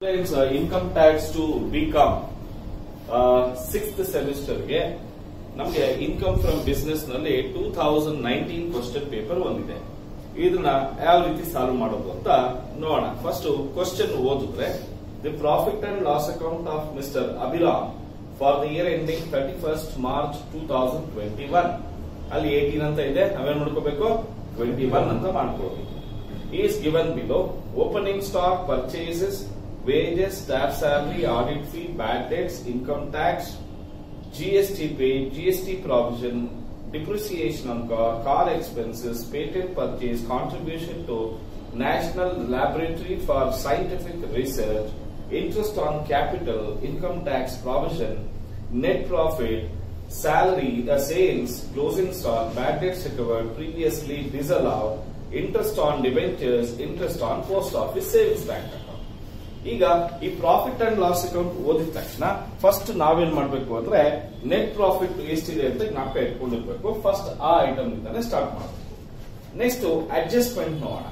Income tax to BCom sixth ಸೆಮಿಸ್ಟರ್ಗೆ ನಮಗೆ income from business ನಲ್ಲಿ two thousand nineteen question paper ಒಂದಿದೆ ಇದನ್ನ ಯಾವ ರೀತಿ ಸಾಲ್ವ್ ಮಾಡೋದು ಅಂತ ನೋಡೋಣ ಫಸ್ಟ್ ಕ್ವಶನ್ ಓದಿದ್ರೆ the profit and loss account of mister Abhiram for the year ending thirty first March two thousand twenty one ಅಲ್ಲಿ ಏಟೀನ್ ಅಂತ ಇದೆ ನಾವೇನ್ ಮಾಡ್ಕೋಬೇಕು ಟ್ವೆಂಟಿ ಒನ್ ಅಂತ ಮಾಡ್ಕೋಬೇಕು is given below. Opening stock purchases, wages, staff salary, audit fee, bad debts, income tax, GST paid, GST provision, depreciation on car, car expenses, patent purchase, contribution to National Laboratory for Scientific Research, interest on capital, income tax provision, net profit, salary, the sales, closing stock, bad debts recovered, previously disallowed, interest on debentures interest on post office savings bank account ಈಗ ಈ profit and loss account ಓದಿದ ತಕ್ಷಣ first ನಾವೇನ್ ಮಾಡ್ಬೇಕು ಅಂದ್ರೆ net profit ಎಷ್ಟಿದೆ ಅಂತ ಜ್ಞಾಪಕ ಇಟ್ಕೊಂಡಿರ್ಬೇಕು ಫಸ್ಟ್ ಆ ಐಟಮ್ ಇಂದಾನೆ ಸ್ಟಾರ್ಟ್ ಮಾಡಬೇಕು ನೆಕ್ಸ್ಟ್ ಅಡ್ಜಸ್ಟ್ಮೆಂಟ್ ನೋಡೋಣ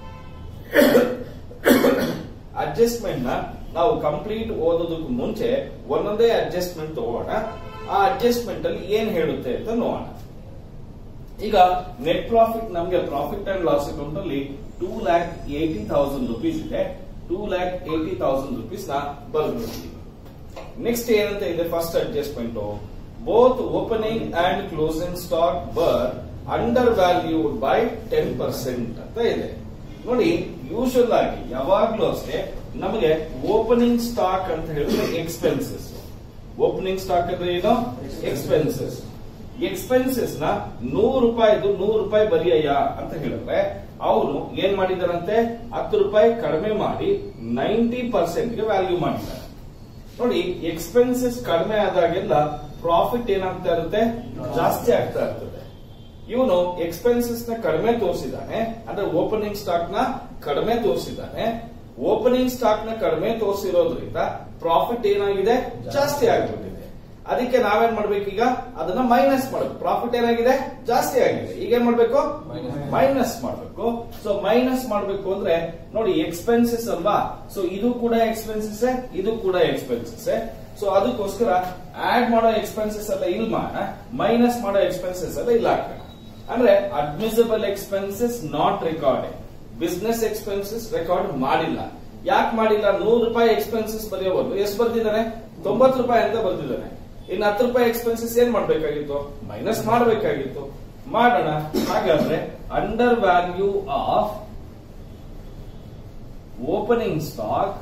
ಅಡ್ಜಸ್ಟ್ಮೆಂಟ್ ನ ನಾವು ಕಂಪ್ಲೀಟ್ ಓದೋದಕ್ಕೆ ಮುಂಚೆ ಒಂದೊಂದೇ ಅಡ್ಜಸ್ಟ್ಮೆಂಟ್ ತಗೋಣ ಆ ಅಡ್ಜಸ್ಟ್ಮೆಂಟ್ ಅಲ್ಲಿ ಏನ್ ಹೇಳುತ್ತೆ ಅಂತ ನೋಡೋಣ ಈಗ ನೆಟ್ ಪ್ರಾಫಿಟ್ ನಮಗೆ ಪ್ರಾಫಿಟ್ ಅಂಡ್ ಲಾಸ್ ಅಕೌಂಟ್ ಅಲ್ಲಿ two lakh eighty thousand rupees ಇದೆ two lakh eighty thousand rupees ನ ಬರ್ಬಿಡ್ತೀವಿ ನೆಕ್ಸ್ಟ್ ಏನಂತ ಇದೆ first adjustment both opening and closing stock were undervalued by ten percent ಅಂತ ಇದೆ ನೋಡಿ ಯೂಶುವಲ್ ಆಗಿ ಯಾವಾಗ್ಲೂ ಅಷ್ಟೇ ನಮಗೆ ಓಪನಿಂಗ್ ಸ್ಟಾಕ್ ಅಂತ ಹೇಳಿದ್ರೆ ಎಕ್ಸ್ಪೆನ್ಸಸ್ ಓಪನಿಂಗ್ ಸ್ಟಾಕ್ ಅಂದ್ರೆ ಏನು ಎಕ್ಸ್ಪೆನ್ಸಸ್ ಎಕ್ಸ್ಪೆನ್ಸಸ್ ನ ನೂರು ರೂಪಾಯಿದು ನೂರು ರೂಪಾಯಿ ಬರಿಯಯ್ಯ ಅಂತ ಹೇಳಿದ್ರೆ ಅವನು ಏನ್ ಮಾಡಿದಾರಂತೆ ಹತ್ತು ರೂಪಾಯಿ ಕಡಿಮೆ ಮಾಡಿ ನೈಂಟಿ ಪರ್ಸೆಂಟ್ ಗೆ ವ್ಯಾಲ್ಯೂ ಮಾಡಿದ್ದಾರೆ ನೋಡಿ ಎಕ್ಸ್ಪೆನ್ಸಸ್ ಕಡಿಮೆ ಆದಾಗೆಲ್ಲ ಪ್ರಾಫಿಟ್ ಏನಾಗ್ತಾ ಇರುತ್ತೆ ಜಾಸ್ತಿ ಆಗ್ತಾ ಇರ್ತದೆ ಇವನು ಎಕ್ಸ್ಪೆನ್ಸಸ್ ನ ಕಡಿಮೆ ತೋರಿಸಿದ್ದಾನೆ ಅಂದ್ರೆ ಓಪನಿಂಗ್ ಸ್ಟಾಕ್ ನ ಕಡಿಮೆ ತೋರಿಸಿದ್ದಾನೆ ಓಪನಿಂಗ್ ಸ್ಟಾಕ್ ನ ಕಡಿಮೆ ತೋರಿಸಿರೋದ್ರಿಂದ ಪ್ರಾಫಿಟ್ ಏನಾಗಿದೆ ಜಾಸ್ತಿ ಆಗ್ಬಿಟ್ಟಿದೆ ಅದಕ್ಕೆ ನಾವೇನ್ ಮಾಡ್ಬೇಕೀಗ ಅದನ್ನ ಮೈನಸ್ ಮಾಡಬೇಕು ಪ್ರಾಫಿಟ್ ಏನಾಗಿದೆ ಜಾಸ್ತಿ ಆಗಿದೆ ಈಗ ಏನ್ ಮಾಡ್ಬೇಕು ಮೈನಸ್ ಮಾಡಬೇಕು ಸೊ ಮೈನಸ್ ಮಾಡಬೇಕು ಅಂದ್ರೆ ನೋಡಿ ಎಕ್ಸ್ಪೆನ್ಸಸ್ ಅಲ್ವಾ ಸೊ ಇದು ಕೂಡ ಎಕ್ಸ್ಪೆನ್ಸಸ್ ಇದು ಕೂಡ ಎಕ್ಸ್ಪೆನ್ಸಸ್ ಸೊ ಅದಕ್ಕೋಸ್ಕರ ಆಡ್ ಮಾಡೋ ಎಕ್ಸ್ಪೆನ್ಸಸ್ ಎಲ್ಲ ಇಲ್ಲಿ ಮಾಡೋಣ ಮೈನಸ್ ಮಾಡೋ ಎಕ್ಸ್ಪೆನ್ಸಸ್ ಎಲ್ಲ ಇಲ್ಲ ಹಾಕೋಣ ಅಂದ್ರೆ admissible expenses not recorded business expenses record ಮಾಡಿಲ್ಲ ಯಾಕೆ ಮಾಡಿಲ್ಲ ನೂರು ರೂಪಾಯಿ ಎಕ್ಸ್ಪೆನ್ಸಸ್ ಬರೆಯೋಬಹುದು ಎಷ್ಟು ಬರ್ತಿದ್ದಾನೆ ತೊಂಬತ್ತು ರೂಪಾಯಿ ಅಂತ ಬರ್ತಿದ್ದಾನೆ ಇನ್ನು ಹತ್ತು ರೂಪಾಯಿ ಎಕ್ಸ್ಪೆನ್ಸಸ್ ಏನ್ ಮಾಡ್ಬೇಕಾಗಿತ್ತು ಮೈನಸ್ ಮಾಡಬೇಕಾಗಿತ್ತು ಮಾಡೋಣ ಹಾಗಾದ್ರೆ undervalue of opening stock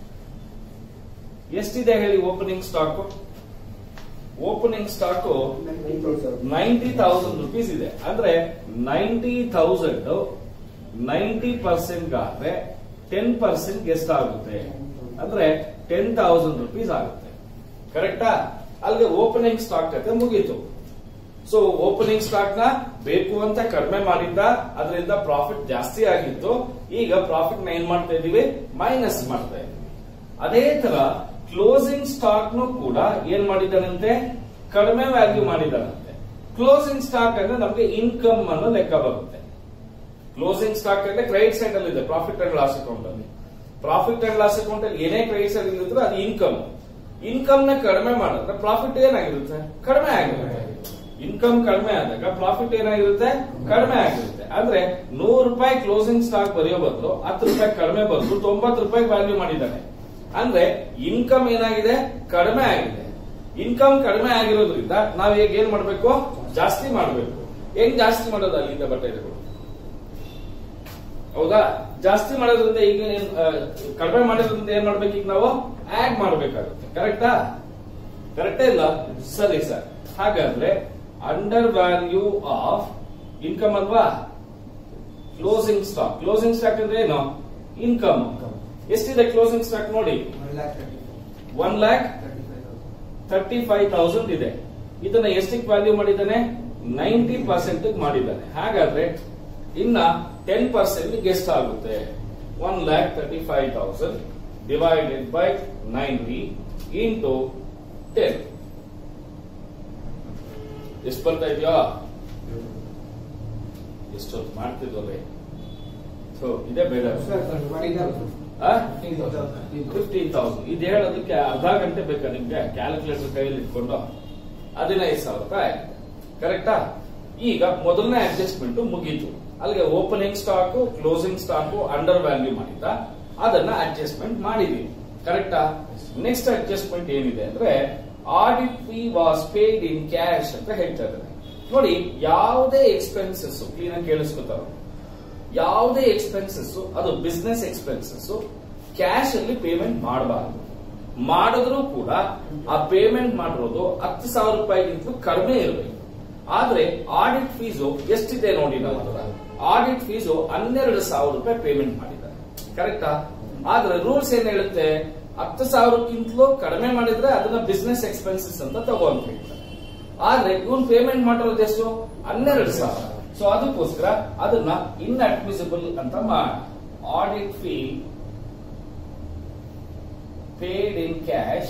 ಎಷ್ಟಿದೆ ಹೇಳಿ opening stock opening stock ninety thousand rupees ಇದೆ ಅಂದ್ರೆ ನೈಂಟಿ ತೌಸಂಡ್ ನೈಂಟಿ ಪರ್ಸೆಂಟ್ ಆದ್ರೆ ಟೆನ್ ಪರ್ಸೆಂಟ್ ಎಷ್ಟಾಗುತ್ತೆ ಅಂದ್ರೆ ಟೆನ್ ತೌಸಂಡ್ ರುಪೀಸ್ ಆಗುತ್ತೆ ಕರೆಕ್ಟಾ ಅಲ್ಲಿಗೆ ಓಪನಿಂಗ್ ಸ್ಟಾಕ್ ಕತೆ ಮುಗೀತು ಸೊ ಓಪನಿಂಗ್ ಸ್ಟಾಕ್ ನ ಬೇಕು ಅಂತ ಕಡಿಮೆ ಮಾಡಿದ್ದ ಅದರಿಂದ ಪ್ರಾಫಿಟ್ ಜಾಸ್ತಿ ಆಗಿತ್ತು ಈಗ ಪ್ರಾಫಿಟ್ ನ ಏನ್ ಮಾಡ್ತಾ ಇದೀವಿ ಮೈನಸ್ ಮಾಡ್ತಾ ಇದೀವಿ ಅದೇ ತರ ಕ್ಲೋಸಿಂಗ್ ಸ್ಟಾಕ್ ನು ಕೂಡ ಏನ್ ಮಾಡಿದ್ದಾನಂತೆ ಕಡಿಮೆ ವ್ಯಾಲ್ಯೂ ಮಾಡಿದ್ದಾನಂತೆ ಕ್ಲೋಸಿಂಗ್ ಸ್ಟಾಕ್ ಅಂದ್ರೆ ನಮಗೆ ಇನ್ಕಮ್ ಅನ್ನೋ ಲೆಕ್ಕ ಬರುತ್ತೆ ಕ್ಲೋಸಿಂಗ್ ಸ್ಟಾಕ್ ಅಂದ್ರೆ ಕ್ರೆಡಿಟ್ ಸೈಡ್ ಅಲ್ಲಿ ಇದೆ ಪ್ರಾಫಿಟ್ ಅಂಡ್ ಲಾಸ್ ಅಕೌಂಟ್ ಅಲ್ಲಿ ಪ್ರಾಫಿಟ್ ಅಂಡ್ ಲಾಸ್ ಅಕೌಂಟ್ ಅಲ್ಲಿ ಏನೇ ಕ್ರೆಡಿಟ್ ಸೈಡ್ ಇದ್ರೆ ಅದು ಇನ್ಕಮ್ ಇನ್ಕಮ್ ನ ಕಡಿಮೆ ಮಾಡಿದ್ರೆ ಪ್ರಾಫಿಟ್ ಏನಾಗಿರುತ್ತೆ ಕಡಿಮೆ ಆಗಿರುತ್ತೆ ಇನ್ಕಮ್ ಕಡಿಮೆ ಆದಾಗ ಪ್ರಾಫಿಟ್ ಏನಾಗಿರುತ್ತೆ ಕಡಿಮೆ ಆಗಿರುತ್ತೆ ಅಂದ್ರೆ ನೂರು ರೂಪಾಯಿ ಕ್ಲೋಸಿಂಗ್ ಸ್ಟಾಕ್ ಬರೆಯೋ ಬದಲು ಹತ್ತು ರೂಪಾಯಿ ಕಡಿಮೆ ಬದಲು ತೊಂಬತ್ತು ರೂಪಾಯಿ ವ್ಯಾಲ್ಯೂ ಮಾಡಿದ್ದಾನೆ ಅಂದ್ರೆ ಇನ್ಕಮ್ ಏನಾಗಿದೆ ಕಡಿಮೆ ಆಗಿದೆ ಇನ್ಕಮ್ ಕಡಿಮೆ ಆಗಿರೋದ್ರಿಂದ ನಾವ್ ಈಗ ಏನ್ ಮಾಡ್ಬೇಕು ಜಾಸ್ತಿ ಮಾಡ್ಬೇಕು ಹೆಂಗ್ ಜಾಸ್ತಿ ಮಾಡೋದು ಅಲ್ಲಿಂದ ಬಟ್ಟೆ ಹೌದಾ ಜಾಸ್ತಿ ಮಾಡೋದ್ರಿಂದ ಈಗ ಏನ್ ಕಡಿಮೆ ಮಾಡಿರೋದ್ರಿಂದ ಏನ್ ಮಾಡ್ಬೇಕು ಈಗ ನಾವು ಆಡ್ ಮಾಡ್ಬೇಕಾಗುತ್ತೆ ಕರೆಕ್ಟಾ ಕರೆಕ್ಟೇ ಇಲ್ಲ ಸರಿ ಸರ್ ಹಾಗಾದ್ರೆ ಅಂಡರ್ ವ್ಯಾಲ್ಯೂ ಆಫ್ ಇನ್ಕಮ್ ಅಲ್ವಾ ಕ್ಲೋಸಿಂಗ್ ಸ್ಟಾಕ್ ಕ್ಲೋಸಿಂಗ್ ಸ್ಟಾಕ್ ಅಂದ್ರೆ ಏನು ಇನ್ಕಮ್ ಎಷ್ಟಿದೆ ಕ್ಲೋಸಿಂಗ್ ಸ್ಟಾಕ್ ನೋಡಿ one lakh thirty five thousand ಇದೆ ಇದನ್ನ ಎಷ್ಟಕ್ಕೆ ವ್ಯಾಲ್ಯೂ ಮಾಡಿದ್ದಾನೆ ನೈಂಟಿ ಪರ್ಸೆಂಟ್ ಮಾಡಿದ್ದಾನೆ ಹಾಗಾದ್ರೆ ಇನ್ನ ಟೆನ್ ಪರ್ಸೆಂಟ್ ಎಷ್ಟು ಆಗುತ್ತೆ one lakh thirty five thousand divided by ninety into ten ಎಷ್ಟು ಬರ್ತಾ ಇದೆಯಾ ಎಷ್ಟೊತ್ತು ಮಾಡ್ತಿದ್ವಲ್ಲೇ ಸೊ ಇದೇ ಬೇಡ ಫಿಫ್ಟೀನ್ ತೌಸಂಡ್ ಇದು ಹೇಳೋದಕ್ಕೆ ಅರ್ಧ ಗಂಟೆ ಬೇಕಾ ನಿಮ್ಗೆ ಕ್ಯಾಲ್ಕುಲೇಟರ್ ಕೈಯಲ್ಲಿ ಇಟ್ಕೊಂಡು ಹದಿನೈದು ಸಾವಿರ ರೂಪಾಯಿ ಆಗಿದೆ ಕರೆಕ್ಟಾ ಈಗ ಮೊದಲನೇ ಅಡ್ಜಸ್ಟ್ಮೆಂಟ್ ಮುಗೀತು ಅಲ್ಲಿಗೆ opening stock closing stock undervalue ಮಾಡಿದ್ದ ಅದನ್ನ ಅಡ್ಜಸ್ಟ್ಮೆಂಟ್ ಮಾಡಿದೀವಿ ಕರೆಕ್ಟಾ ನೆಕ್ಸ್ಟ್ ಅಡ್ಜಸ್ಟ್ಮೆಂಟ್ ಏನಿದೆ ಅಂದ್ರೆ audit fee was paid in cash ಅಂತ ಹೇಳ್ತಾ ಇದ್ದಾರೆ ನೋಡಿ ಯಾವುದೇ ಎಕ್ಸ್ಪೆನ್ಸಸ್ ಕ್ಲೀನ್ ಆಗಿ ಕೇಳಿಸ್ಕೊತಾರ ಯಾವುದೇ ಎಕ್ಸ್ಪೆನ್ಸಸ್ ಅದು ಬಿಸ್ನೆಸ್ ಎಕ್ಸ್ಪೆನ್ಸಸ್ ಕ್ಯಾಶ್ ಅಲ್ಲಿ ಪೇಮೆಂಟ್ ಮಾಡಬಾರದು ಮಾಡಿದ್ರು ಕೂಡ ಆ ಪೇಮೆಂಟ್ ಮಾಡಿರೋದು ಹತ್ತು ಸಾವಿರ ರೂಪಾಯಿಗಿಂತಲೂ ಕಡಿಮೆ ಇರಬೇಕು ಆದ್ರೆ ಆಡಿಟ್ ಫೀಸು ಎಷ್ಟಿದೆ ನೋಡಿ ನಮ್ಮ ಹತ್ರ ಆಡಿಟ್ ಫೀಸು ಹನ್ನೆರಡು ಸಾವಿರ ರೂಪಾಯಿ ಪೇಮೆಂಟ್ ಮಾಡಿದ್ದಾರೆ ಕರೆಕ್ಟಾ ಆದ್ರೆ ರೂಲ್ಸ್ ಏನ್ ಹೇಳುತ್ತೆ ಹತ್ತು ಸಾವಿರಕ್ಕಿಂತಲೂ ಕಡಿಮೆ ಮಾಡಿದ್ರೆ ಅದನ್ನ ಬಿಸ್ನೆಸ್ ಎಕ್ಸ್ಪೆನ್ಸಸ್ ಅಂತ ತಗೋ ಅಂತ ಹೇಳ್ತಾರೆ ಆದ್ರೆ ಇವನ್ ಪೇಮೆಂಟ್ ಮಾಡಿರೋದು ಎಷ್ಟು ಹನ್ನೆರಡು ಸಾವಿರ ಸೊ ಅದಕ್ಕೋಸ್ಕರ ಅದನ್ನ ಇನ್ಅಡ್ಮಿಸಿಬಲ್ ಅಂತ ಮಾಡಿ audit fee paid in cash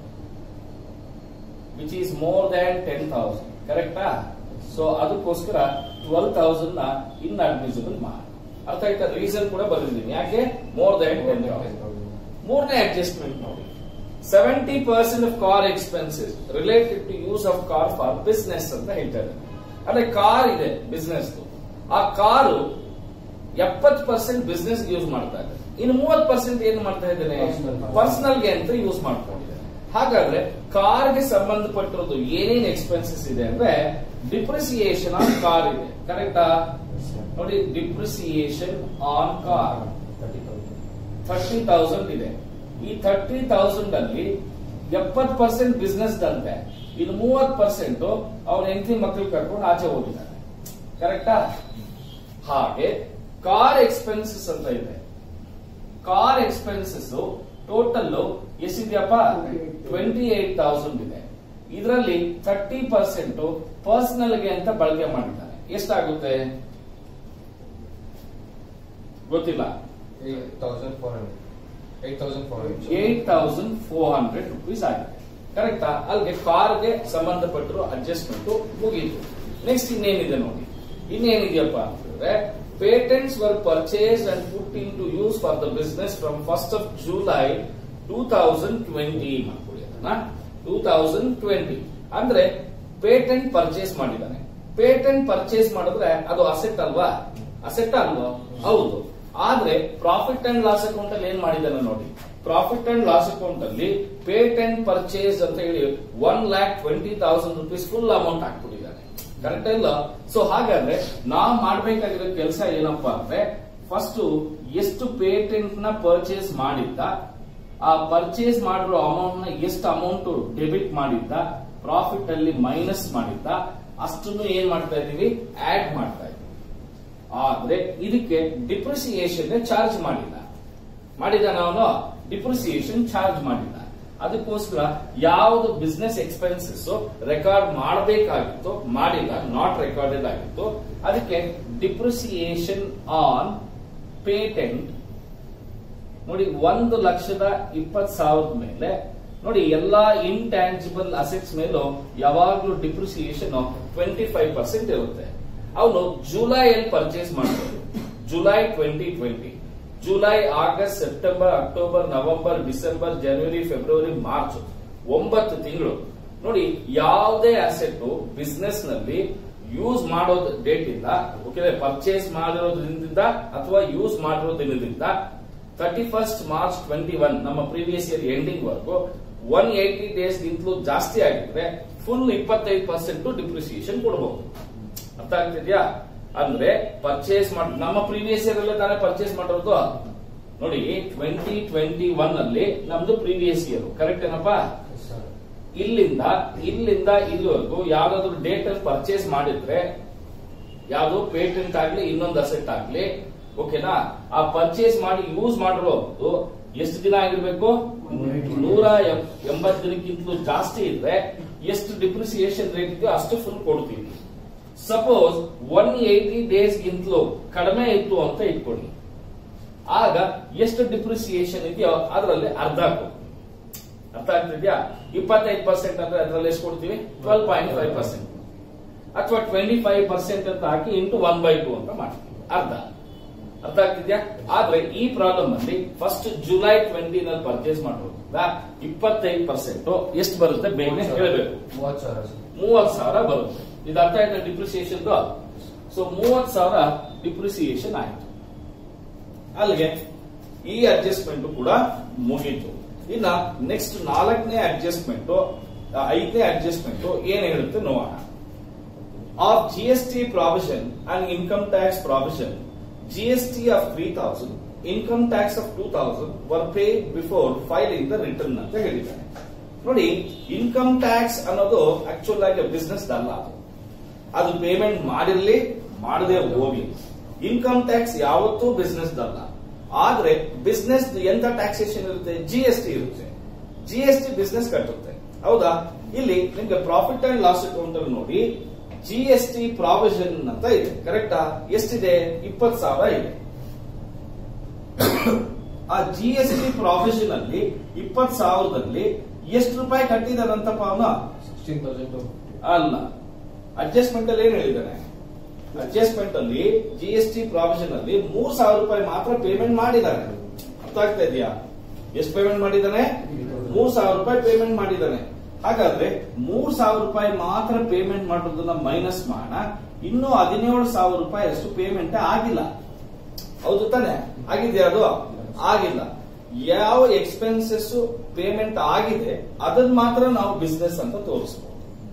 which is more than 10,000 ಕರೆಕ್ಟಾ ಸೊ ಅದಕ್ಕೋಸ್ಕರ ಟ್ವೆಲ್ ತೌಸಂಡ್ ನ ಇನ್ಅಡ್ಮಿಸಿಬಲ್ ಮಾಡಿ ಅರ್ಥ ಆಯ್ತಾ ರೀಸನ್ ಕೂಡ ಬರೆದಿದ್ದೀನಿ ಯಾಕೆ ಮೋರ್ ದನ್ ಟೆನ್ ಮೂರನೇ ಅಡ್ಜಸ್ಟ್ಮೆಂಟ್ ನೋಡಿ seventy percent of car expenses related to use of car for business ಅಂತ ಹೇಳ್ತಾರೆ ಅಂದ್ರೆ ಕಾರ್ ಇದೆ ಬಿಸ್ನೆಸ್ ಆ ಕಾರು ಎಪ್ಪತ್ತು ಪರ್ಸೆಂಟ್ ಬಿಸ್ನೆಸ್ ಯೂಸ್ ಮಾಡ್ತಾ ಇದ್ದಾರೆ ಇನ್ನು ಮೂವತ್ತು ಪರ್ಸೆಂಟ್ ಏನ್ ಮಾಡ್ತಾ ಇದ್ದೇನೆ Personal. ಪರ್ಸನಲ್ಗೆ ಅಂತ ಯೂಸ್ ಮಾಡ್ಕೊಂಡಿದ್ದಾರೆ ಹಾಗಾದ್ರೆ ಕಾರ್ಗೆ ಸಂಬಂಧಪಟ್ಟಿರೋದು ಏನೇನ್ ಎಕ್ಸ್ಪೆನ್ಸಸ್ ಇದೆ ಅಂದ್ರೆ ಡಿಪ್ರಿಸಿಯೇಷನ್ ಆನ್ ಕಾರ್ ಇದೆ ಕರೆಕ್ಟಾ ನೋಡಿ depreciation on car thirty thousand ಇದೆ ಈ ಥರ್ಟಿ ತೌಸಂಡ್ ಅಲ್ಲಿ ಎಪ್ಪತ್ ಪರ್ಸೆಂಟ್ ಬಿಸ್ನೆಸ್ ದಂತೆ ಇನ್ನು ಮೂವತ್ ಪರ್ಸೆಂಟ್ ಅವ್ರ ಹೆಂಡತಿ ಮಕ್ಕಳು ಕರ್ಕೊಂಡು ಆಚೆ ಹೋಗಿದ್ದಾರೆ ಕರೆಕ್ಟಾ ಹಾಗೆ ಕಾರ್ ಎಕ್ಸ್ಪೆನ್ಸಸ್ ಅಂತ ಇದೆ ಕಾರ್ ಎಕ್ಸ್ಪೆನ್ಸಸ್ ಟೋಟಲ್ ಎಷ್ಟಿದೆಯಪ್ಪ ಟ್ವೆಂಟಿ ಏಟ್ ತೌಸಂಡ್ ಇದೆ ಇದರಲ್ಲಿ ಥರ್ಟಿ ಪರ್ಸೆಂಟ್ ಪರ್ಸನಲ್ ಗೆ ಅಂತ ಬಳಕೆ ಮಾಡಿದ್ದಾರೆ ಎಷ್ಟಾಗುತ್ತೆ ಗೊತ್ತಿಲ್ಲ eight thousand four hundred rupees ಆಗಿದೆ ಕರೆಕ್ಟಾ ಅಲ್ಲಿಗೆ ಕಾರ್ಗೆ ಸಂಬಂಧಪಟ್ಟಿರೋ ಅಡ್ಜಸ್ಟ್ಮೆಂಟ್ ಮುಗೀತು ನೆಕ್ಸ್ಟ್ ಇನ್ನೇನಿದೆ ನೋಡಿ ಇನ್ನೇನಿದೆಯಪ್ಪ ಅಂತಂದ್ರೆ patents were purchase and put into use for the business from first of July two thousand twenty ಮಾಡ್ಕೊಳ್ಳಿ ಅದನ್ನ ಟೂ ತೌಸಂಡ್ ಟ್ವೆಂಟಿ ಅಂದ್ರೆ ಪೇಟೆಂಟ್ ಪರ್ಚೇಸ್ ಮಾಡಿದ್ದಾನೆ ಪೇಟೆಂಟ್ ಪರ್ಚೇಸ್ ಮಾಡಿದ್ರೆ ಅದು ಅಸೆಟ್ ಅಲ್ವಾ ಅಸೆಟ್ ಅಲ್ವಾ ಹೌದು ಆದ್ರೆ ಪ್ರಾಫಿಟ್ ಅಂಡ್ ಲಾಸ್ ಅಕೌಂಟ್ ಅಲ್ಲಿ ಏನ್ ಮಾಡಿದ್ದಾನೆ ನೋಡಿ ಪ್ರಾಫಿಟ್ ಅಂಡ್ ಲಾಸ್ ಅಕೌಂಟ್ ಅಲ್ಲಿ ಪೇಟೆಂಟ್ ಪರ್ಚೇಸ್ ಅಂತ ಹೇಳಿ one lakh twenty thousand rupees full amount ಹಾಕ್ಬಿಟ್ಟಿದ್ದಾನೆ ಕರೆಕ್ಟ್ ಇಲ್ಲ ಸೊ ಹಾಗಾದ್ರೆ ನಾವ್ ಮಾಡ್ಬೇಕಾಗಿರೋ ಕೆಲಸ ಏನಪ್ಪಾ ಅಂದ್ರೆ ಫಸ್ಟ್ ಎಷ್ಟು ಪೇಟೆಂಟ್ ನ ಪರ್ಚೇಸ್ ಮಾಡಿದ್ದ ಆ ಪರ್ಚೇಸ್ ಮಾಡಿರೋ ಅಮೌಂಟ್ ನ ಎಷ್ಟು ಅಮೌಂಟ್ ಡೆಬಿಟ್ ಮಾಡಿದ್ದ ಪ್ರಾಫಿಟ್ ಅಲ್ಲಿ ಮೈನಸ್ ಮಾಡಿದ್ದ ಅಷ್ಟನ್ನು ಏನ್ ಮಾಡ್ತಾ ಇದೀವಿ ಆಡ್ ಮಾಡ್ತಾ ಇದೀವಿ ಆದ್ರೆ ಇದಕ್ಕೆ ಡಿಪ್ರಿಸಿಯೇಷನ್ ಚಾರ್ಜ್ ಮಾಡಿಲ್ಲ ಮಾಡಿದ ಅವನು ಡಿಪ್ರಿಸಿಯೇಷನ್ ಚಾರ್ಜ್ ಮಾಡಿಲ್ಲ ಅದಕ್ಕೋಸ್ಕರ ಯಾವುದು ಬಿಸ್ನೆಸ್ ಎಕ್ಸ್ಪೆನ್ಸಸ್ ರೆಕಾರ್ಡ್ ಮಾಡಬೇಕಾಗಿತ್ತು ಮಾಡಿಲ್ಲ ನಾಟ್ ರೆಕಾರ್ಡೆಡ್ ಆಗಿತ್ತು ಅದಕ್ಕೆ ಡಿಪ್ರಿಸಿಯೇಷನ್ ಆನ್ ಪೇಟೆಂಟ್ ನೋಡಿ ಒಂದು ಲಕ್ಷದ ಇಪ್ಪತ್ ಸಾವಿರದ ಮೇಲೆ ನೋಡಿ ಎಲ್ಲಾ ಇಂಟ್ಯಾಂಜಿಬಲ್ ಅಸೆಟ್ಸ್ ಮೇಲೂ ಯಾವಾಗ್ಲೂ ಡಿಪ್ರಿಸಿಯೇಷನ್ ಟ್ವೆಂಟಿ ಫೈವ್ ಪರ್ಸೆಂಟ್ ಇರುತ್ತೆ ಅವನು ಜುಲೈಯಲ್ಲಿ ಪರ್ಚೇಸ್ ಮಾಡ್ಬೋದು July twenty twenty July August September October November December January February March ಒಂಬತ್ತು ತಿಂಗಳು ನೋಡಿ ಯಾವುದೇ ಅಸೆಟ್ ಬಿಸ್ನೆಸ್ ನಲ್ಲಿ ಯೂಸ್ ಮಾಡೋದ್ ಡೇಟ್ ಇಂದ ಓಕೆ ಪರ್ಚೇಸ್ ಮಾಡಿರೋದ್ರಿಂದ ಅಥವಾ ಯೂಸ್ ಮಾಡಿರೋ ದಿನದಿಂದ thirty first March twenty one ನಮ್ಮ ಪ್ರೀವಿಯಸ್ ಇಯರ್ ಎಂಡಿಂಗ್ ವರ್ಗು ಒನ್ ಏಟಿ ಡೇಸ್ ಗಿಂತಲೂ ಜಾಸ್ತಿ ಆಗಿದ್ರೆ ಫುಲ್ ಇಪ್ಪತ್ತೈದು ಪರ್ಸೆಂಟ್ ಡಿಪ್ರಿಸಿಯೇಷನ್ ಕೊಡಬಹುದು ಅರ್ಥ ಆಗ್ತಿದ್ಯಾ ಅಂದ್ರೆ ಪರ್ಚೇಸ್ ಮಾಡಿ ನಮ್ಮ ಪ್ರೀವಿಯಸ್ ಇಯರ್ ಅಲ್ಲೇ ತಾನೇ ಪರ್ಚೇಸ್ ಮಾಡಿರೋದು ನೋಡಿ ಟ್ವೆಂಟಿ ಟ್ವೆಂಟಿ ಒನ್ ಅಲ್ಲಿ ನಮ್ದು ಪ್ರೀವಿಯಸ್ ಇಯರ್ ಕರೆಕ್ಟ್ ಏನಪ್ಪಾ ಇಲ್ಲಿಂದ ಇಲ್ಲಿಂದ ಇಲ್ಲಿವರೆಗೂ ಯಾವ್ದಾದ್ರು ಡೇಟ್ ಅಲ್ಲಿ ಪರ್ಚೇಸ್ ಮಾಡಿದ್ರೆ ಯಾವ್ದು ಪೇಟೆಂಟ್ ಆಗ್ಲಿ ಇನ್ನೊಂದು ಅಸೆಟ್ ಆಗ್ಲಿ ಓಕೆನಾ ಆ ಪರ್ಚೇಸ್ ಮಾಡಿ ಯೂಸ್ ಮಾಡಿರೋದು ಎಷ್ಟು ದಿನ ಆಗಿರ್ಬೇಕು ನೂರ ಎಂ- ಎಂಬತ್ತು ದಿನಕ್ಕಿಂತಲೂ ಜಾಸ್ತಿ ಇದ್ರೆ ಎಷ್ಟು ಡಿಪ್ರಿಸಿಯೇಷನ್ ರೇಟ್ ಇದೆಯೋ ಅಷ್ಟು ಫುಲ್ ಕೊಡ್ತೀವಿ ಸಪೋಸ್ ಒನ್ ಏಟಿ ಡೇಸ್ ಗಿಂತಲೂ ಕಡಿಮೆ ಇತ್ತು ಅಂತ ಇಟ್ಕೊಳ್ಳಿ ಆಗ ಎಷ್ಟು ಡಿಪ್ರಿಸಿಯೇಷನ್ ಇದೆಯೋ ಅದರಲ್ಲಿ ಅರ್ಧ ಕೊಡ್ತೀವಿ ಅರ್ಥ ಆಗ್ತಿದ್ಯಾ ಇಪ್ಪತ್ತೈದು ಪರ್ಸೆಂಟ್ ಅಂದ್ರೆ ಅದರಲ್ಲಿ ಎಷ್ಟು ಕೊಡ್ತೀವಿ ಟ್ವೆಲ್ ಪಾಯಿಂಟ್ ಫೈವ್ ಪರ್ಸೆಂಟ್ ಅಥವಾ ಟ್ವೆಂಟಿ ಫೈವ್ ಪರ್ಸೆಂಟ್ ಅಂತ ಹಾಕಿ ಇಂಟು ಒನ್ ಬೈ ಟು ಅಂತ ಮಾಡ್ತೀವಿ ಅರ್ಧ ಅರ್ಥ ಆಗ್ತಿದ್ಯಾ ಆದ್ರೆ ಈ ಪ್ರಾಬ್ಲಮ್ ಅಲ್ಲಿ ಫಸ್ಟ್ ಜುಲೈ ಟ್ವೆಂಟಿ ನಲ್ಲಿ ಪರ್ಚೇಸ್ ಮಾಡೋದ್ರಿಂದ ಇಪ್ಪತ್ತೈದು ಪರ್ಸೆಂಟ್ ಎಷ್ಟು ಬರುತ್ತೆ ಬೇಗ ಹೇಳಬೇಕು ಮೂವತ್ತು ಸಾವಿರ ಸರ್ ಮೂವತ್ ಸಾವಿರ ಬರುತ್ತೆ ಇದು ಅರ್ಥ ಆಯ್ತಾ ಡಿಪ್ರಿಸಿಯೇಷನ್ ಸೊ ಮೂವತ್ ಸಾವಿರ ಡಿಪ್ರಿಸಿಯೇಷನ್ ಆಯ್ತು ಅಲ್ಲಿಗೆ ಈ ಅಡ್ಜಸ್ಟ್ಮೆಂಟ್ ಕೂಡ ಮುಗೀತು ಇನ್ನ ನೆಕ್ಸ್ಟ್ ನಾಲ್ಕನೇ ಅಡ್ಜಸ್ಟ್ಮೆಂಟ್ ಐದನೇ ಅಡ್ಜಸ್ಟ್ಮೆಂಟ್ ಏನ್ ಹೇಳುತ್ತೆ ನೋಡೋಣ of G S T provision and income tax provision G S T of three thousand income tax of two thousand were pay before filing the return ಅಂತ ಹೇಳಿದ್ದಾನೆ ನೋಡಿ ಇನ್ಕಮ್ ಟ್ಯಾಕ್ಸ್ ಅನ್ನೋದು actual ಆಗಿ business ಅಲ್ಲ ಅದು ಅದು ಪೇಮೆಂಟ್ ಮಾಡಿರ್ಲಿ ಮಾಡದೆ ಹೋಗ್ಲಿ ಇನ್ಕಮ್ ಟ್ಯಾಕ್ಸ್ ಯಾವತ್ತೂ ಬಿಸ್ನೆಸ್ ಅಲ್ಲ ಆದ್ರೆ ಬಿಸ್ನೆಸ್ ಎಂತ ಟ್ಯಾಕ್ಸೇಷನ್ ಇರುತ್ತೆ ಜಿ ಎಸ್ ಟಿ ಇರುತ್ತೆ ಜಿ ಎಸ್ ಟಿ ಬಿಸ್ನೆಸ್ ಕಟ್ಟುತ್ತೆ ಹೌದಾ ಇಲ್ಲಿ ನಿಮ್ಗೆ ಪ್ರಾಫಿಟ್ ಅಂಡ್ ಲಾಸ್ ಅಕೌಂಟ್ ಅಲ್ಲಿ ನೋಡಿ ಜಿ ಎಸ್ ಟಿ ಪ್ರಾವಿಷನ್ ಅಂತ ಇದೆ ಕರೆಕ್ಟಾ ಎಷ್ಟಿದೆ ಇಪ್ಪತ್ತು ಸಾವಿರ ಇದೆ ಆ ಜಿ ಎಸ್ ಟಿ ಪ್ರಾವಿಷನ್ ಅಲ್ಲಿ ಇಪ್ಪತ್ತು ಸಾವಿರದಲ್ಲಿ ಎಷ್ಟು ರೂಪಾಯಿ ಕಟ್ಟಿದಾರಂತಪ್ಪ ಅವನ ಸಿಕ್ಸ್ಟೀನ್ ತೌಸಂಡ್ ಅಲ್ಲ ಅಡ್ಜಸ್ಟ್ಮೆಂಟ್ ಅಲ್ಲಿ ಏನ್ ಹೇಳಿದ್ದಾನೆ ಅಡ್ಜಸ್ಟ್ಮೆಂಟ್ ಅಲ್ಲಿ ಜಿ ಎಸ್ ಟಿ ಪ್ರಾವಿಷನ್ ಅಲ್ಲಿ ಮೂರ್ ಸಾವಿರ ರೂಪಾಯಿ ಮಾತ್ರ ಪೇಮೆಂಟ್ ಮಾಡಿದ್ದಾನೆ ಅರ್ಥ ಆಗ್ತಾ ಇದೆಯಾ ಎಷ್ಟು ಪೇಮೆಂಟ್ ಮಾಡಿದ್ದಾನೆ ಮೂರ್ ಸಾವಿರ ರೂಪಾಯಿ ಪೇಮೆಂಟ್ ಮಾಡಿದ್ದಾನೆ ಹಾಗಾದ್ರೆ ಮೂರ್ ಸಾವಿರ ರೂಪಾಯಿ ಮಾತ್ರ ಪೇಮೆಂಟ್ ಮಾಡೋದನ್ನ ಮೈನಸ್ ಮಾಡೋಣ ಇನ್ನು ಹದಿನೇಳು ಸಾವಿರ ರೂಪಾಯಿ ಅಷ್ಟು ಪೇಮೆಂಟ್ ಆಗಿಲ್ಲ ಹೌದು ತಾನೆ ಆಗಿದೆಯಾ ಅದು ಆಗಿಲ್ಲ ಯಾವ ಎಕ್ಸ್ಪೆನ್ಸಸ್ ಪೇಮೆಂಟ್ ಆಗಿದೆ ಅದನ್ನ ಮಾತ್ರ ನಾವು ಬಿಸ್ನೆಸ್ ಅಂತ ತೋರಿಸಬಹುದು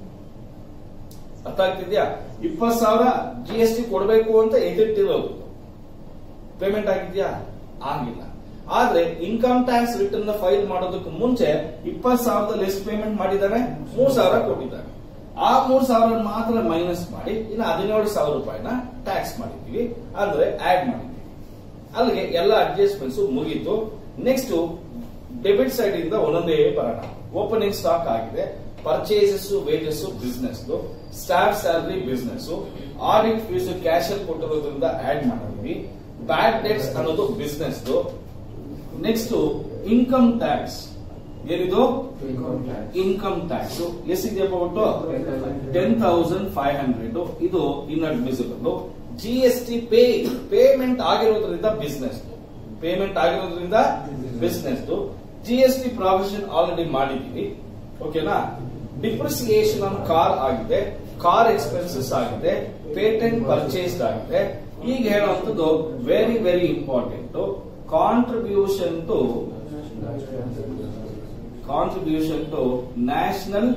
ಅರ್ಥ ಆಗ್ತಿದ್ಯಾ ಇಪ್ಪತ್ ಸಾವಿರ ಜಿ ಎಸ್ ಟಿ ಕೊಡಬೇಕು ಅಂತ ಎದಿಟ್ಟಿರೋದು ಪೇಮೆಂಟ್ ಆಗಿದ್ಯಾ ಆಗಿಲ್ಲ ಆದ್ರೆ ಇನ್ಕಮ್ ಟ್ಯಾಕ್ಸ್ ರಿಟರ್ನ್ ಫೈಲ್ ಮಾಡೋದಕ್ಕೆ ಮುಂಚೆ ಇಪ್ಪತ್ ಸಾವಿರದಲ್ಲಿ ಎಷ್ಟು ಪೇಮೆಂಟ್ ಮಾಡಿದ್ದಾನೆ ಮೂರ್ ಸಾವಿರ ಕೊಟ್ಟಿದ್ದಾನೆ ಆ ಮೂರ್ ಸಾವಿರ ಮಾತ್ರ ಮೈನಸ್ ಮಾಡಿ ಇನ್ನು ಹದಿನೇಳು ಸಾವಿರ ರೂಪಾಯಿನ ಟ್ಯಾಕ್ಸ್ ಮಾಡಿದ್ದೀವಿ ಅಂದ್ರೆ ಆಡ್ ಮಾಡಿದ್ದೀವಿ ಅಲ್ಲಿಗೆ ಎಲ್ಲ ಅಡ್ಜಸ್ಟ್ಮೆಂಟ್ಸ್ ಮುಗೀತು ನೆಕ್ಸ್ಟ್ ಡೆಬಿಟ್ ಸೈಡ್ ಇಂದ ಒಂದೊಂದೇ ಬರೋಣ ಓಪನಿಂಗ್ ಸ್ಟಾಕ್ ಆಗಿದೆ purchases wages business staff salary business audit fees cash ಅಲ್ಲಿ ಕೊಟ್ಟಿರೋದ್ರಿಂದ ಆಡ್ ಮಾಡಿದ್ವಿ ಬ್ಯಾಡ್ ಡೆಟ್ಸ್ ಅನ್ನೋದು ಬಿಸ್ನೆಸ್ ನೆಕ್ಸ್ಟ್ ಇನ್ಕಮ್ ಟ್ಯಾಕ್ಸ್ ಏನಿದು ಇನ್ಕಮ್ ಟ್ಯಾಕ್ಸ್ ಇನ್ಕಮ್ ಟ್ಯಾಕ್ಸ್ ಎಷ್ಟಿದೆಯಪ್ಪ ಒಟ್ಟು ಟೆನ್ ತೌಸಂಡ್ ಫೈವ್ ಹಂಡ್ರೆಡ್ ಇದು inadmissible G S T pay payment ಆಗಿರೋದ್ರಿಂದ ಬಿಸ್ನೆಸ್ ಪೇಮೆಂಟ್ ಆಗಿರೋದ್ರಿಂದ business G S T provision already ಮಾಡಿದೀವಿ ಓಕೆನಾ ಡಿಪ್ರಿಸಿಯೇಷನ್ ಆನ್ ಕಾರ್ ಆಗಿದೆ ಕಾರ್ ಎಕ್ಸ್ಪೆನ್ಸಸ್ ಆಗಿದೆ ಪೇಟೆಂಟ್ ಪರ್ಚೇಸ್ಡ್ ಆಗಿದೆ ಈಗ ಹೇಳುವಂಥದ್ದು very very important contribution to contribution to national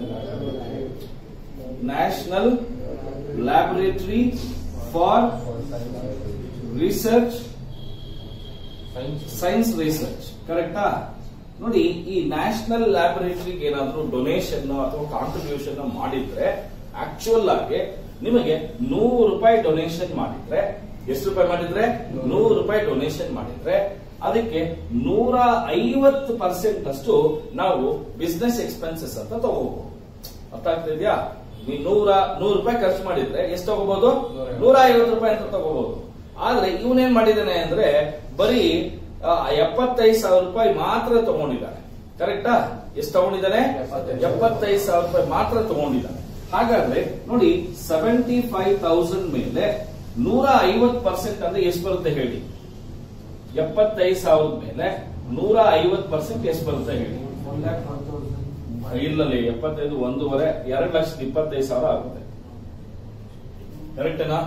national laboratory for research science science research ಕರೆಕ್ಟಾ ನೋಡಿ ಈ ನ್ಯಾಷನಲ್ ಲ್ಯಾಬೊರೇಟರಿಗೆ ಏನಾದ್ರೂ ಡೊನೇಷನ್ ಅಥವಾ ಕಾಂಟ್ರಿಬ್ಯೂಷನ್ ಮಾಡಿದ್ರೆ ಆಕ್ಚುಯಲ್ ಆಗಿ ನಿಮಗೆ ನೂರು ರೂಪಾಯಿ ಡೊನೇಷನ್ ಮಾಡಿದ್ರೆ ಎಷ್ಟು ರೂಪಾಯಿ ಮಾಡಿದ್ರೆ ನೂರು ರೂಪಾಯಿ ಡೊನೇಷನ್ ಮಾಡಿದ್ರೆ ಅದಕ್ಕೆ ನೂರ ಐವತ್ತು ಪರ್ಸೆಂಟ್ ಅಷ್ಟು ನಾವು ಬಿಸ್ನೆಸ್ ಎಕ್ಸ್ಪೆನ್ಸಸ್ ಅಂತ ತಗೋಬಹುದು ಅರ್ಥ ಆಗ್ತಾ ಇದೆಯಾ ನೀವು ನೂರ ನೂರು ರೂಪಾಯಿ ಖರ್ಚು ಮಾಡಿದ್ರೆ ಎಷ್ಟು ತಗೋಬಹುದು ನೂರ ಐವತ್ತು ರೂಪಾಯಿ ಅಂತ ತಗೋಬಹುದು ಆದ್ರೆ ಇವನೇನ್ ಮಾಡಿದಾನೆ ಅಂದ್ರೆ ಬರೀ ಆ, ಎಪ್ಪತ್ತೈದು ಸಾವಿರ ರೂಪಾಯಿ ಮಾತ್ರ ತಗೊಂಡಿದ್ದಾನೆ ಕರೆಕ್ಟಾ ಎಷ್ಟು ತಗೊಂಡಿದ್ದಾನೆ ಎಪ್ಪತ್ತೈದು. ಎಪ್ಪತ್ತೈದು ಸಾವಿರ ರೂಪಾಯಿ ಮಾತ್ರ ತಗೊಂಡಿದ್ದಾನೆ ಹಾಗಾದ್ರೆ ನೋಡಿ ಸೆವೆಂಟಿ ಫೈವ್ ತೌಸಂಡ್ ಮೇಲೆ ನೂರ ಐವತ್ ಪರ್ಸೆಂಟ್ ಅಂದ್ರೆ ಎಷ್ಟು ಬರುತ್ತೆ ಹೇಳಿ ಎಪ್ಪತ್ತೈದು ಸಾವಿರದ ಮೇಲೆ ನೂರ ಐವತ್ ಪರ್ಸೆಂಟ್ ಎಷ್ಟು ಬರುತ್ತೆ ಹೇಳಿ ಒನ್ ಲ್ಯಾಕ್ ಒನ್ ತೌಸಂಡ್ ಇಲ್ಲಲ್ಲಿ ಎಪ್ಪತ್ತೈದು ಒಂದೂವರೆ ಎರಡು ಲಕ್ಷದ ಇಪ್ಪತ್ತೈದು ಸಾವಿರ ಆಗುತ್ತೆ ಕರೆಕ್ಟೇನಾ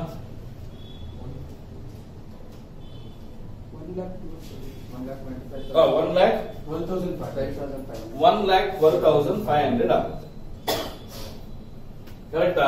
one lakh one lakh one lakh one thousand five thousand five one lakh twelve thousand five hundred ಆಗುತ್ತೆ ಕರೆಕ್ಟಾ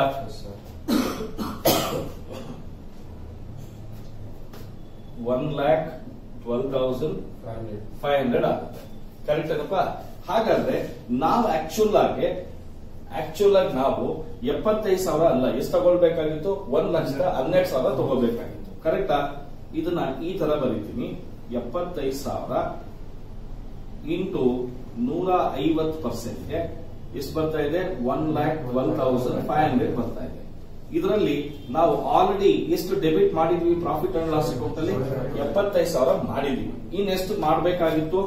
one lakh twelve thousand five hundred five hundred ಆಗುತ್ತೆ ಕರೆಕ್ಟ್ ಏನಪ್ಪ ಹಾಗಾದ್ರೆ ನಾವು ಆಕ್ಚುಲ್ ಆಗಿ ಆಕ್ಚುಲ್ ಆಗಿ ನಾವು ಎಪ್ಪತ್ತೈದು ಸಾವಿರ ಅಲ್ಲ ಎಷ್ಟು ತಗೊಳ್ಬೇಕಾಗಿತ್ತು ಒಂದ್ ಲಕ್ಷದ ಹನ್ನೆರಡು ಸಾವಿರ ತಗೋಬೇಕಾಗಿತ್ತು ಕರೆಕ್ಟಾ ಇದನ್ನ ಈ ತರ ಬರೀತೀನಿ ಎಪ್ಪತ್ತೈದು ಸಾವಿರ ಇಂಟು ನೂರ ಐವತ್ತು ಪರ್ಸೆಂಟ್ಗೆ ಎಷ್ಟು ಬರ್ತಾ ಇದೆ one lakh twelve thousand five hundred ಬರ್ತಾ ಇದೆ ಇದರಲ್ಲಿ ನಾವು ಆಲ್ರೆಡಿ ಎಷ್ಟು ಡೆಬಿಟ್ ಮಾಡಿದ್ವಿ ಪ್ರಾಫಿಟ್ ಅಂಡ್ ಲಾಸ್ ಅಕೌಂಟ್ ಅಲ್ಲಿ ಎಪ್ಪತ್ತೈದು ಸಾವಿರ ಮಾಡಿದ್ವಿ ಇನ್ನೆಷ್ಟು ಮಾಡಬೇಕಾಗಿತ್ತು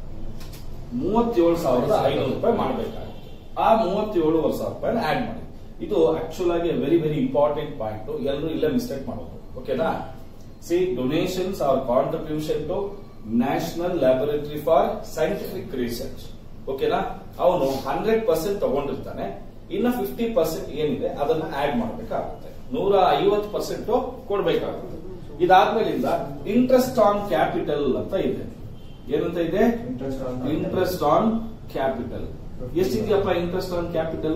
ಮೂವತ್ತೇಳು ಸಾವಿರದ ಐನೂರು ರೂಪಾಯಿ ಮಾಡಬೇಕಾಗಿತ್ತು ಆ ಮೂವತ್ತೇಳುವರೆ ಸಾವಿರ ರೂಪಾಯಿ ಆಡ್ ಮಾಡಿ ಇದು ಆಕ್ಚುಲ್ ಆಗಿ ವೆರಿ ವೆರಿ ಇಂಪಾರ್ಟೆಂಟ್ ಪಾಯಿಂಟ್ ಎಲ್ಲರೂ ಇಲ್ಲೇ ಮಿಸ್ಟೇಕ್ ಮಾಡೋದು ಓಕೆನಾ see donations or contribution to national laboratory for scientific research ಓಕೆನಾ ಅವನು ಹಂಡ್ರೆಡ್ ಪರ್ಸೆಂಟ್ ತಗೊಂಡಿರ್ತಾನೆ ಇನ್ನ ಫಿಫ್ಟಿ ಪರ್ಸೆಂಟ್ ಏನಿದೆ ಅದನ್ನ ಆಡ್ ಮಾಡಬೇಕಾಗುತ್ತೆ ನೂರ ಐವತ್ತು ಪರ್ಸೆಂಟ್ ಕೊಡ್ಬೇಕಾಗುತ್ತೆ ಇದಾದ್ಮೇಲಿಂದ ಇಂಟ್ರೆಸ್ಟ್ ಆನ್ ಕ್ಯಾಪಿಟಲ್ ಅಂತ ಇದೆ ಏನಂತ ಇದೆ interest on interest on capital ಎಷ್ಟಿದೆಯಪ್ಪ interest on capital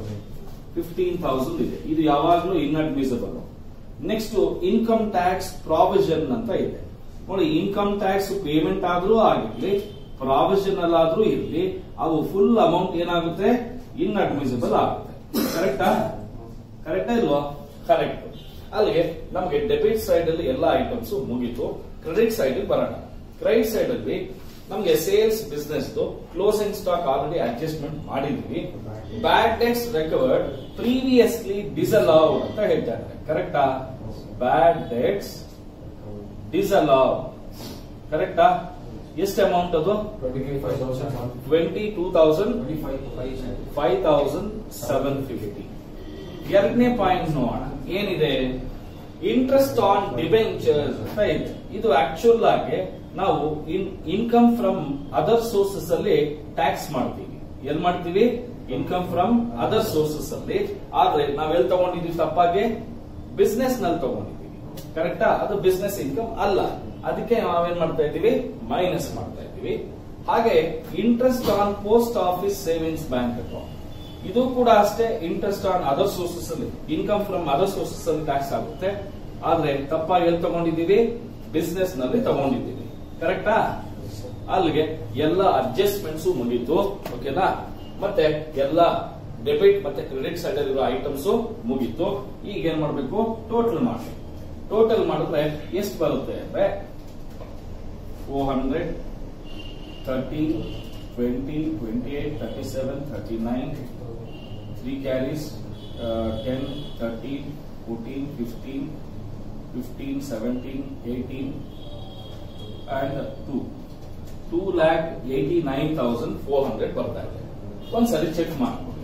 fifteen thousand ಇದೆ ಇದು ಯಾವಾಗಲೂ inadmissible next income tax provision ಅಂತ ಇದೆ ನೋಡಿ ಇನ್ಕಮ್ ಟ್ಯಾಕ್ಸ್ ಪೇಮೆಂಟ್ ಆದ್ರೂ ಆಗಿರ್ಲಿ ಪ್ರಾವಿಷನ್ ಅಲ್ಲಾದ್ರೂ ಇರ್ಲಿ ಅವು ಫುಲ್ ಅಮೌಂಟ್ ಏನಾಗುತ್ತೆ ಇನ್ಅಡ್ಮಿಸಬಲ್ ಆಗುತ್ತೆ ಕರೆಕ್ಟಾ ಕರೆಕ್ಟಾ ಇಲ್ವಾ ಕರೆಕ್ಟ್ ಅಲ್ಲಿಗೆ ನಮಗೆ ಡೆಬಿಟ್ ಸೈಡ್ ಅಲ್ಲಿ ಎಲ್ಲ ಐಟಮ್ಸ್ ಮುಗೀತು ಕ್ರೆಡಿಟ್ ಸೈಡ್ ಬರೋಣ ಕ್ರೆಡಿಟ್ ಸೈಡ್ ಅಲ್ಲಿ ನಮಗೆ sales business closing stock already adjustment ಮಾಡಿದ್ವಿ bad debts recovered previously disallowed ಅಂತ ಹೇಳ್ತಾ ಇದ್ದಾರೆ ಕರೆಕ್ಟಾ ಬ್ಯಾಡ್ ಡೆಟ್ಸ್ ಡಿಸಲೌಡ್ ಕರೆಕ್ಟಾ ಎಷ್ಟು ಅಮೌಂಟ್ ಅದು twenty five thousand twenty two thousand twenty five five five thousand seven fifty ಎರಡನೇ ಪಾಯಿಂಟ್ ನೋಡೋಣ ಏನಿದೆ ಇಂಟ್ರೆಸ್ಟ್ ಆನ್ ಡಿಬೆಂಚರ್ಸ್ ಅಂತ ಇದೆ ಇದು ಆಕ್ಚುಲ್ ಆಗಿ ನಾವು ಇನ್ಕಮ್ ಫ್ರಮ್ ಅದರ್ ಸೋರ್ಸಸ್ ಅಲ್ಲಿ ಟ್ಯಾಕ್ಸ್ ಮಾಡ್ತೀವಿ ಎಲ್ ಮಾಡ್ತೀವಿ ಇನ್ಕಮ್ ಫ್ರಮ್ ಅದರ್ ಸೋರ್ಸಸ್ ಅಲ್ಲಿ ಆದ್ರೆ ನಾವೆಲ್ಲಿ ತಗೊಂಡಿದೀವಿ ತಪ್ಪಾಗಿ ಬಿಸ್ನೆಸ್ ನಲ್ಲಿ ತಗೊಂಡಿದೀವಿ ಕರೆಕ್ಟಾ ಅದು ಬಿಸ್ನೆಸ್ ಇನ್ಕಮ್ ಅಲ್ಲ ಅದಕ್ಕೆ ನಾವೇನ್ ಮಾಡ್ತಾ ಇದ್ದೀವಿ ಮೈನಸ್ ಮಾಡ್ತಾ ಇದ್ದೀವಿ ಹಾಗೆ interest on post office savings bank account ಇದು ಕೂಡ ಅಷ್ಟೇ ಇಂಟ್ರೆಸ್ಟ್ ಆನ್ ಅದರ್ ಸೋರ್ಸಸ್ ಅಲ್ಲಿ ಇನ್ಕಮ್ ಫ್ರಮ್ ಅದರ್ ಸೋರ್ಸಸ್ ಅಲ್ಲಿ ಟ್ಯಾಕ್ಸ್ ಆಗುತ್ತೆ ಆದ್ರೆ ತಪ್ಪಾಗಿ ಎಲ್ಲಿ ತಗೊಂಡಿದ್ದೀವಿ ಬಿಸ್ನೆಸ್ ನಲ್ಲಿ ತಗೊಂಡಿದ್ದೀವಿ ಕರೆಕ್ಟಾ ಅಲ್ಲಿಗೆ ಎಲ್ಲ ಅಡ್ಜಸ್ಟ್ಮೆಂಟ್ಸ್ ಮುಗೀತು ಓಕೆನಾ ಮತ್ತೆ ಎಲ್ಲ ಡೆಬಿಟ್ ಮತ್ತೆ ಕ್ರೆಡಿಟ್ ಸೈಡ್ ಇರೋ ಐಟಮ್ಸ್ ಮುಗೀತು ಈಗ ಏನ್ ಮಾಡ್ಬೇಕು ಟೋಟಲ್ ಮಾಡಿ ಟೋಟಲ್ ಮಾಡಿದ್ರೆ ಎಷ್ಟು ಬರುತ್ತೆ ಅಂದ್ರೆ four hundred thirteen twenty twenty eight thirty seven thirty nine three carries ten thirteen fourteen fifteen fifteen seventeen eighteen and two two lakh eighty nine thousand four hundred ಬರ್ತಾ ಇದೆ ಒಂದ್ಸರಿ ಚೆಕ್ ಮಾಡ್ಕೊಳ್ಳಿ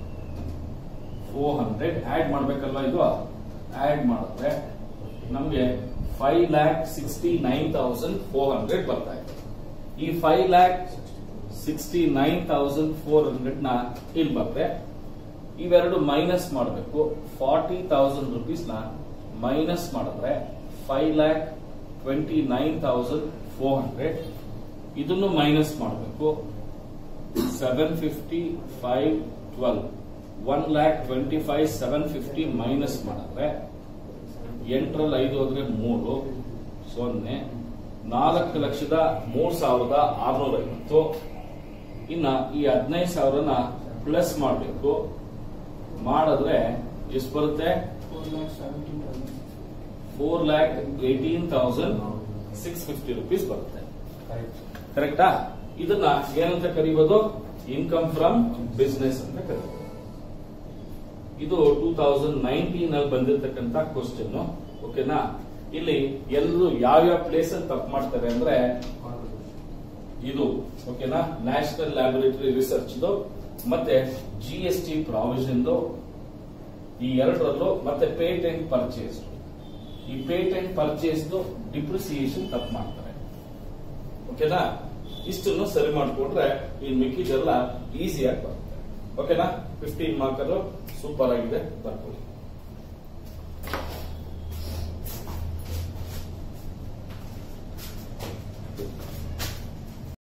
ಫೋರ್ ಹಂಡ್ರೆಡ್ ಆಡ್ ಮಾಡ್ಬೇಕಲ್ವಾ ಇದು add ಮಾಡಿದ್ರೆ ನಮ್ಗೆ five lakh sixty nine thousand four hundred ಬರ್ತಾ ಇದೆ ಈ five lakh sixty nine thousand four hundred ನ ಇಲ್ಲಿ ಬರುತ್ತೆ ಇವೆರಡು ಮೈನಸ್ ಮಾಡಬೇಕು ಫಾರ್ಟಿ ತೌಸಂಡ್ ರುಪೀಸ್ ನ ಮೈನಸ್ ಮಾಡಿದ್ರೆ five lakh twenty nine thousand four hundred ಇದನ್ನು ಮೈನಸ್ ಮಾಡಬೇಕು seven fifty five twelve one lakh twenty five seven fifty minus ಮಾಡಿದ್ರೆ ಎಂಟರಲ್ಲಿ ಐದು ಹೋದ್ರೆ ಮೂರು ಸೊನ್ನೆ ನಾಲ್ಕು ಲಕ್ಷದ ಮೂರ್ ಸಾವಿರದ ಆರ್ನೂರ ಐವತ್ತು ಇನ್ನ ಈ ಹದಿನೈದು ಸಾವಿರನ ಪ್ಲಸ್ ಮಾಡಬೇಕು ಮಾಡಿದ್ರೆ ಎಷ್ಟು ಬರುತ್ತೆ four lakh eighteen thousand six fifty rupees ಬರುತ್ತೆ ಕರೆಕ್ಟ್ ಕರೆಕ್ಟಾ ಇದನ್ನ ಏನಂತ ಕರೀಬೋದು ಇನ್ಕಮ್ ಫ್ರಮ್ ಬಿಸ್ನೆಸ್ ಅಂತ ಕರೀಬೋದು ಇದು ಟೂ ತೌಸಂಡ್ ನೈನ್ಟೀನ್ ಅಲ್ಲಿ ಬಂದಿರತಕ್ಕಂತ ಕ್ವಶನ್ ಓಕೆನಾ ಇಲ್ಲಿ ಎಲ್ಲರೂ ಯಾವ್ಯಾವ ಪ್ಲೇಸ್ ಅಲ್ಲಿ ತಪ್ಪು ಮಾಡ್ತಾರೆ ಅಂದ್ರೆ ಇದು ಓಕೆನಾ ನ್ಯಾಷನಲ್ ಲ್ಯಾಬೊರೇಟರಿ ರಿಸರ್ಚ್ ಮತ್ತೆ ಜಿ ಎಸ್ ಟಿ ಪ್ರಾವಿಷನ್ ಈ ಎರಡರಲ್ಲೂ ಮತ್ತೆ ಪೇಟೆಂಟ್ ಪರ್ಚೇಸ್ ಈ ಪೇಟೆಂಟ್ ಪರ್ಚೇಸ್ ಡಿಪ್ರಿಸಿಯೇಷನ್ ತಪ್ಪು ಮಾಡ್ತಾರೆ ಓಕೆನಾ ಇಷ್ಟನ್ನು ಸರಿ ಮಾಡಿಕೊಂಡ್ರೆ ಈ ಮಿಕ್ಕಿದೆಲ್ಲ ಈಸಿಯಾಗಿ ಬರುತ್ತೆ ಓಕೆನಾ ಫಿಫ್ಟೀನ್ ಮಾರ್ಕರ್ ಸೂಪರ್ ಆಗಿದೆ ಬರ್ಕೊಳ್ಳಿ